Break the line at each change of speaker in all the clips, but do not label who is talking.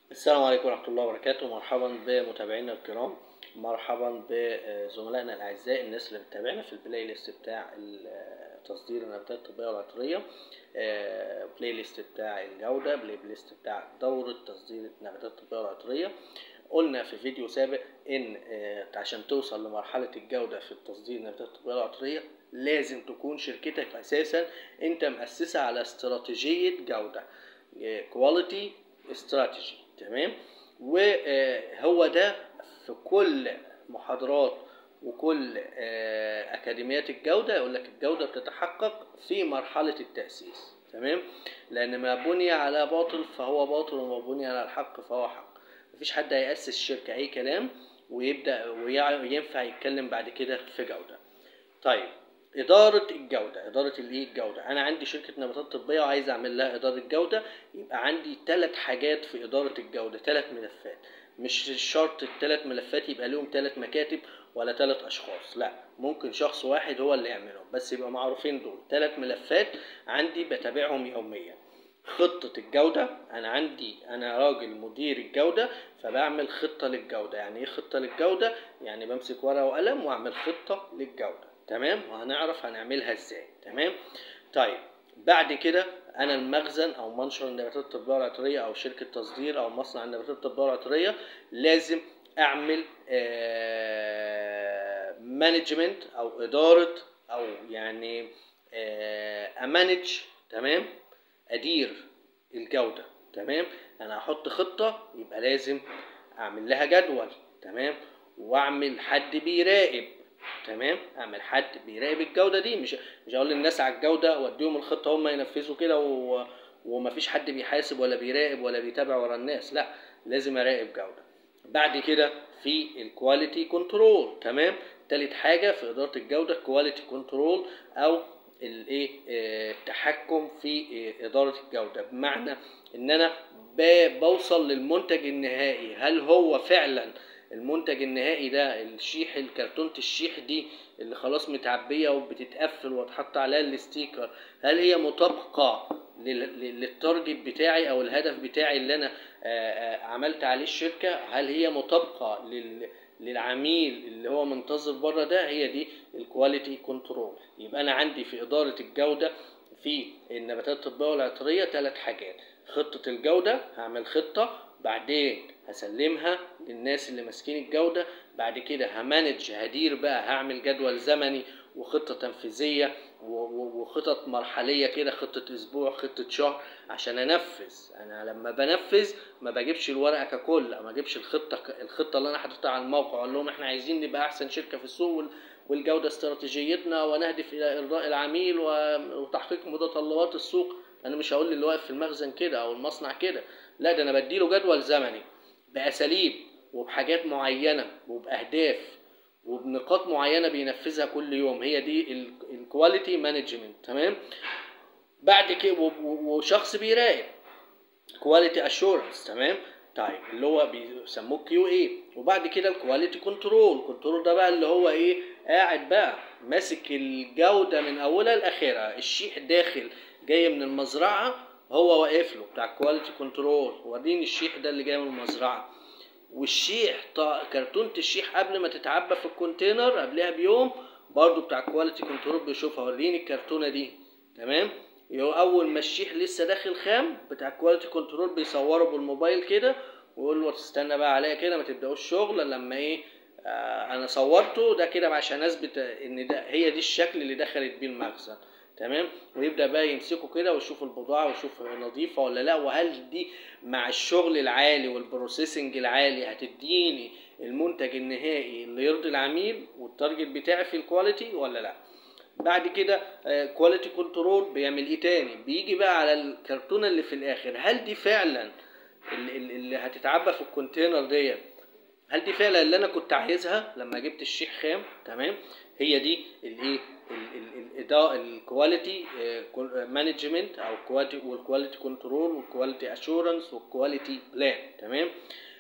السلام عليكم ورحمة الله وبركاته مرحبا بمتابعينا الكرام مرحبا بزملائنا الأعزاء الناس اللي بتتابعنا في البلاي ليست بتاع تصدير النباتات الطبية والعطرية بلاي ليست بتاع الجودة بلاي ليست بتاع دورة تصدير النباتات الطبية والعطرية قلنا في فيديو سابق ان عشان توصل لمرحلة الجودة في تصدير النباتات الطبية والعطرية لازم تكون شركتك اساسا انت مؤسسة على استراتيجية جودة كواليتي استراتيجي تمام وهو ده في كل محاضرات وكل اكاديميات الجوده يقول لك الجوده بتتحقق في مرحله التاسيس تمام لان ما بني على باطل فهو باطل وما بني على الحق فهو حق مفيش حد هيأسس شركه اي كلام ويبدا وينفع يتكلم بعد كده في جوده طيب إدارة الجودة، إدارة الإيه؟ الجودة، أنا عندي شركة نباتات طبية وعايز أعمل لها إدارة جودة، يبقى عندي ثلاث حاجات في إدارة الجودة، ثلاث ملفات، مش شرط الثلاث ملفات يبقى لهم ثلاث مكاتب ولا ثلاث أشخاص، لا، ممكن شخص واحد هو اللي يعملهم، بس يبقى معروفين دول، ثلاث ملفات عندي بتابعهم يوميا. خطة الجودة أنا عندي أنا راجل مدير الجودة فبعمل خطة للجودة، يعني إيه خطة للجودة؟ يعني بمسك ورقة وقلم وأعمل خطة للجودة. تمام وهنعرف هنعملها ازاي تمام طيب بعد كده انا المخزن او منشر النباتات الطبيه والعطريه او شركه تصدير او مصنع النباتات الطبيه والعطريه لازم اعمل مانجمنت او اداره او يعني امانج تمام ادير الجوده تمام انا احط خطه يبقى لازم اعمل لها جدول تمام واعمل حد بيراقب تمام اعمل حد بيراقب الجوده دي مش مش هقول للناس على الجوده واديهم الخطه هم ينفذوا كده و... ومفيش حد بيحاسب ولا بيراقب ولا بيتابع ورا الناس لا لازم اراقب جوده بعد كده في الكواليتي كنترول تمام تالت حاجه في اداره الجوده الكواليتي كنترول او الايه التحكم في اداره الجوده بمعنى ان انا بوصل للمنتج النهائي هل هو فعلا المنتج النهائي ده الشيح الكرتونة الشيح دي اللي خلاص متعبية وبتتقفل وتحط عليها الستيكر هل هي مطابقة للتارجت بتاعي او الهدف بتاعي اللي انا عملت عليه الشركة هل هي مطابقة للعميل اللي هو منتظر بره ده هي دي الكواليتي كنترول يبقى انا عندي في ادارة الجودة في النباتات الطبية والعطرية ثلاث حاجات خطة الجودة هعمل خطة بعدين هسلمها للناس اللي ماسكين الجودة بعد كده همانج هدير بقى هعمل جدول زمني وخطة تنفيذية وخطط مرحلية كده خطة أسبوع خطة شهر عشان أنفذ أنا لما بنفذ ما بجيبش الورقة ككل ما بجيبش الخطة الخطة اللي أنا حاططها على الموقع أقول لهم إحنا عايزين نبقى أحسن شركة في السوق والجودة استراتيجيتنا ونهدف إلى إرضاء العميل وتحقيق متطلبات السوق أنا مش هقول للي واقف في المخزن كده أو المصنع كده لا ده أنا بديله جدول زمني بأساليب وبحاجات معينة وبأهداف وبنقاط معينة بينفذها كل يوم هي دي الكواليتي مانجمنت تمام بعد كده وشخص بيراقب كواليتي اشورنس تمام طيب اللي هو بيسموه كيو اي وبعد كده الكواليتي كنترول كنترول ده بقى اللي هو ايه قاعد بقى ماسك الجودة من اولها لاخرها الشيح داخل جاي من المزرعة هو واقف له بتاع كواليتي كنترول وريني الشيح ده اللي جاي من المزرعه والشيح كرتونه الشيح قبل ما تتعبى في الكونتينر قبلها بيوم برضو بتاع كواليتي كنترول بيشوفها وريني الكرتونه دي تمام اول ما الشيح لسه داخل خام بتاع كواليتي كنترول بيصوره بالموبايل كده ويقول له تستنى بقى عليا كده ما تبداوش شغل لما ايه آه انا صورته ده كده عشان اثبت ان ده هي دي الشكل اللي دخلت بيه المخزن تمام ويبدا بقى يمسكوا كده ويشوف البضاعه ويشوف نظيفه ولا لا وهل دي مع الشغل العالي والبروسيسنج العالي هتديني المنتج النهائي اللي يرضي العميل والتارجت بتاعي في الكواليتي ولا لا بعد كده كواليتي كنترول بيعمل ايه تاني بيجي بقى على الكرتونه اللي في الاخر هل دي فعلا اللي, اللي هتتعبى في الكونتينر ديت هل دي فعلا اللي انا كنت عايزها لما جبت الشيح خام تمام هي دي الايه الاداء الكواليتي مانجمنت او الكواليتي والكواليتي كنترول والكواليتي اشورنس والكواليتي بلان تمام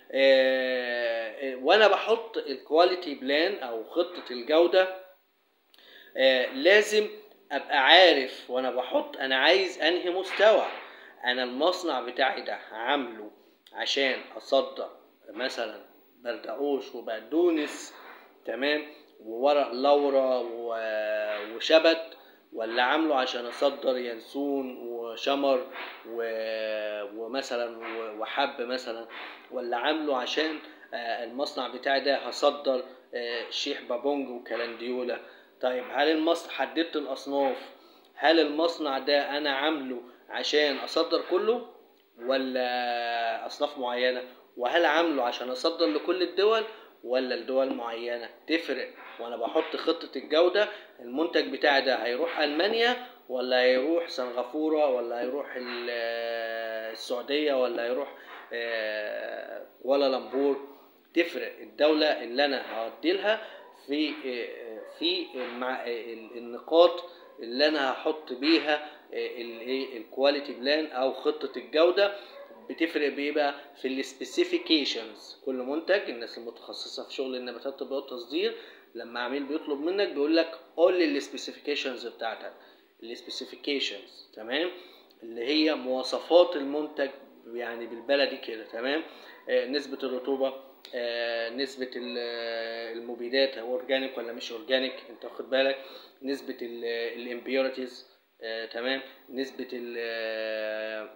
آه وانا بحط الكواليتي بلان او خطه الجوده آه لازم ابقى عارف وانا بحط انا عايز انهي مستوى انا المصنع بتاعي ده عامله عشان اصدر مثلا بردقوش وبقدونس تمام وورق لورا و- وشبت ولا عامله عشان اصدر ينسون وشمر و... ومثلا و- وحب مثلا ولا عامله عشان آه، المصنع بتاعي ده هصدر آه، شيح بابونج وكلنديولا طيب هل المصنع حددت الاصناف هل المصنع ده انا عامله عشان اصدر كله ولا اصناف معينه وهل عامله عشان اصدر لكل الدول ولا لدول معينه تفرق وانا بحط خطه الجوده المنتج بتاعي ده هيروح المانيا ولا هيروح سنغافوره ولا هيروح ال- السعوديه ولا هيروح آه، كوالالمبور تفرق الدوله اللي انا هودي لها في آه، في مع النقاط اللي انا هحط بيها الايه الكواليتي بلان او خطه الجوده بتفرق بايه بقى في السبيسيفيكيشنز كل منتج الناس المتخصصه في شغل النباتات الطبيه والتصدير لما عميل بيطلب منك بيقول لك قول لي السبيسيفيكيشنز بتاعتك السبيسيفيكيشنز تمام اللي هي مواصفات المنتج يعني بالبلدي كده تمام آه نسبه الرطوبه آه نسبه ال- آه، المبيدات هو اورجانيك ولا مش اورجانيك انت واخد بالك نسبه الامبيورتيز تمام نسبه ال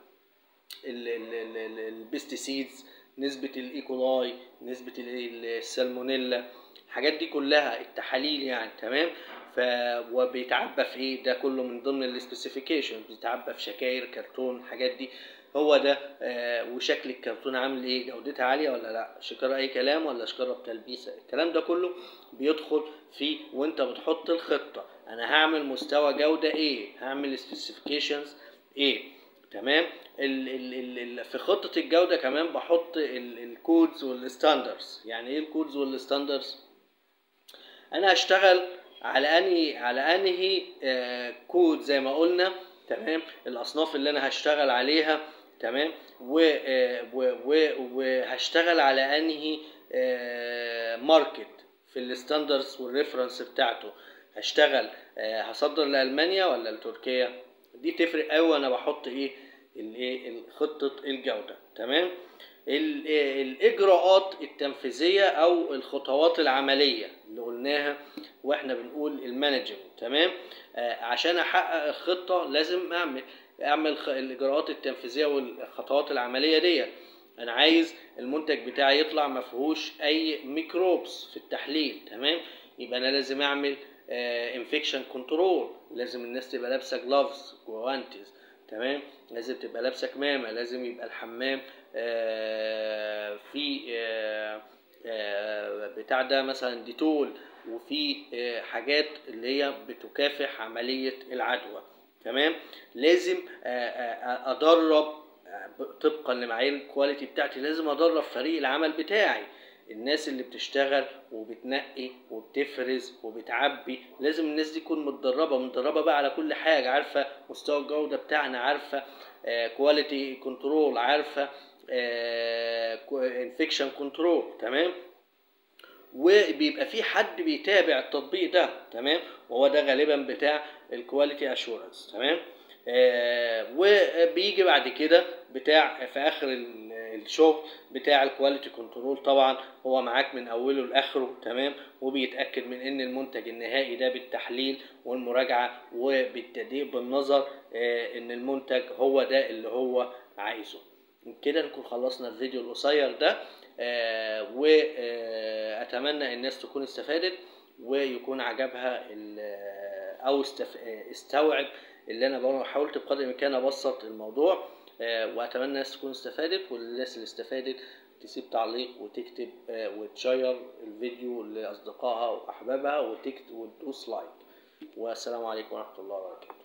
البيستيسيدز نسبة الايكولاي نسبة ال- السالمونيلا الحاجات دي كلها التحاليل يعني تمام ف وبيتعبى في ايه ده كله من ضمن السبيسيفيكيشن بيتعبى في شكاير كرتون الحاجات دي هو ده آه وشكل الكرتون عامل ايه جودتها عاليه ولا لا شكاره اي كلام ولا شكاره بتلبيسه الكلام ده كله بيدخل في وانت بتحط الخطه انا هعمل مستوى جوده ايه هعمل سبيسيفيكيشنز ايه تمام ال ال ال ال في خطه الجوده كمان بحط الكودز والستاندرز يعني ايه الكودز والستاندرز انا هشتغل على انهي على انهي آه كود زي ما قلنا تمام الاصناف اللي انا هشتغل عليها تمام و آه و و وهشتغل على انهي آه ماركت في الستاندرز والريفرنس بتاعته هشتغل آه هصدر لالمانيا ولا لتركيا دي تفرق قوي انا بحط ايه الايه خطه الجوده تمام ال- الاجراءات التنفيذيه او الخطوات العمليه اللي قلناها واحنا بنقول المانجمنت تمام آه عشان احقق الخطه لازم اعمل اعمل خ- الاجراءات التنفيذيه والخطوات العمليه دي انا عايز المنتج بتاعي يطلع ما فيهوش اي ميكروبس في التحليل تمام يبقى انا لازم اعمل انفكشن كنترول لازم الناس تبقى لابسه جلافز جوانتيز تمام لازم تبقى لابسه كمامه لازم يبقى الحمام آه، في آه، آه، بتاع ده مثلا ديتول وفي آه، حاجات اللي هي بتكافح عمليه العدوى تمام لازم آه، آه، ادرب آه، طبقا لمعايير الكواليتي بتاعتي لازم ادرب فريق العمل بتاعي الناس اللي بتشتغل وبتنقي وبتفرز وبتعبي لازم الناس دي تكون متدربه متدربه بقى على كل حاجه عارفه مستوى الجوده بتاعنا عارفه كواليتي كنترول عارفه انفكشن كنترول تمام وبيبقى في حد بيتابع التطبيق ده تمام وهو ده غالبا بتاع الكواليتي اشورنس تمام آه وبيجي بعد كده بتاع في اخر ال- الشغل بتاع الكواليتي كنترول طبعا هو معاك من اوله لاخره تمام وبيتاكد من ان المنتج النهائي ده بالتحليل والمراجعه وبالتدقيق بالنظر آه ان المنتج هو ده اللي هو عايزه كده نكون خلصنا الفيديو القصير ده آه واتمنى الناس تكون استفادت ويكون عجبها ال- او استف... استوعب اللي انا بقوله حاولت بقدر الامكان ابسط الموضوع آه، واتمنى الناس تكون استفادت والناس اللي استفادت تسيب تعليق وتكتب آه، وتشير الفيديو لاصدقائها واحبابها وتكتب وتدوس لايك والسلام عليكم ورحمه الله وبركاته